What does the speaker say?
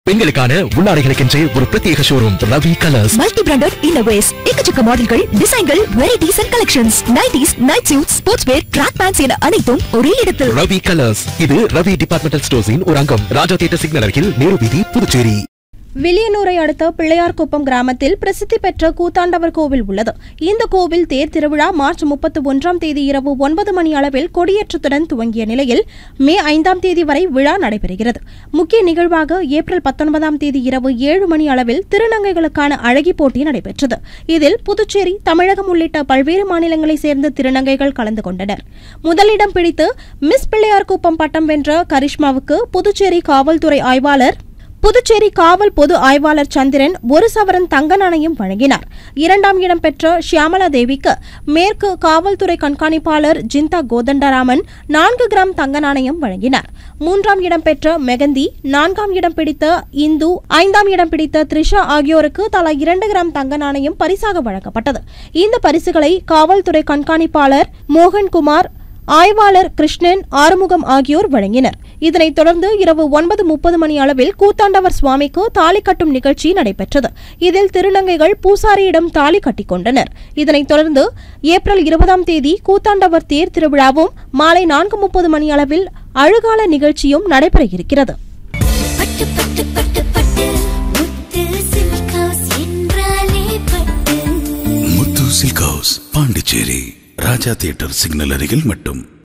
பெண்களுக்கான உள்ளாடைகளுக்கென்றே ஒரு பிரத்யேக showroom Ravi colours multi branded innerwears எக்கச்சக்க மாடல்கள் டிசைன்கள் varieties and collections nighties night suit sports wear track pants என அனைத்தும் ஒரே இடத்தில் ரவி கலர்ஸ் இது ரவி டிபார்ட்மெண்டல் ஸ்டோர்ஸின் ஒரு அங்கம் ராஜா தியேட்டர் சிக்னல் அருகில் நேரு வீதி புதுச்சேரி வில்லியனூரை அடுத்த பிள்ளையார்குப்பம் கிராமத்தில் பிரசித்தி பெற்ற கூத்தாண்டவர் கோவில் உள்ளது இந்த கோவில் தேர் திருவிழா மார்ச் முப்பத்தி ஒன்றாம் தேதி இரவு ஒன்பது மணி அளவில் கொடியேற்றத்துடன் துவங்கிய நிலையில் மே ஐந்தாம் தேதி வரை விழா நடைபெறுகிறது முக்கிய நிகழ்வாக ஏப்ரல் பத்தொன்பதாம் தேதி இரவு ஏழு மணி அளவில் திருநங்கைகளுக்கான அழகி போட்டி நடைபெற்றது இதில் புதுச்சேரி தமிழகம் உள்ளிட்ட பல்வேறு மாநிலங்களைச் சேர்ந்த திருநங்கைகள் கலந்து கொண்டனர் முதலிடம் பிடித்து மிஸ் பிள்ளையார்குப்பம் பட்டம் வென்ற கரிஷ்மாவுக்கு புதுச்சேரி காவல்துறை ஆய்வாளர் புதுச்சேரி காவல் பொது ஆய்வாளர் சந்திரன் ஒரு சவரன் தங்க நாணயம் வழங்கினார் இரண்டாம் இடம் பெற்ற ஷியாமலா தேவிக்கு மேற்கு காவல்துறை கண்காணிப்பாளர் ஜிந்தா கோதண்டராமன் நான்கு கிராம் தங்க நாணயம் வழங்கினார் மூன்றாம் இடம் பெற்ற மெகந்தி நான்காம் இடம் பிடித்த இந்து ஐந்தாம் இடம் பிடித்த த்ரிஷா ஆகியோருக்கு தலா இரண்டு கிராம் தங்க நாணயம் பரிசாக வழங்கப்பட்டது இந்த பரிசுகளை காவல்துறை கண்காணிப்பாளர் மோகன்குமார் ஆய்வாளர் கிருஷ்ணன் ஆறுமுகம் ஆகியோர் வழங்கினர் இதனைத் தொடர்ந்து இரவு ஒன்பது முப்பது மணி அளவில் கூத்தாண்டவர் சுவாமிக்கு தாலி கட்டும் நிகழ்ச்சி நடைபெற்றது இதில் திருநங்கைகள் பூசாரியிடம் தாலி கட்டிக் கொண்டனர் இதனைத் தொடர்ந்து ஏப்ரல் இருபதாம் தேதி கூத்தாண்டவர் தேர் திருவிழாவும் மாலை நான்கு முப்பது மணி அளவில் அழுகால நிகழ்ச்சியும் நடைபெற இருக்கிறது பட்டு பட்டு பட்டு பட்டு முத்து சில்க் ஹவுஸ் என்றாலே பட்டு Muthu silk house Pondicherry Raja theatre signal அருகில் மட்டும்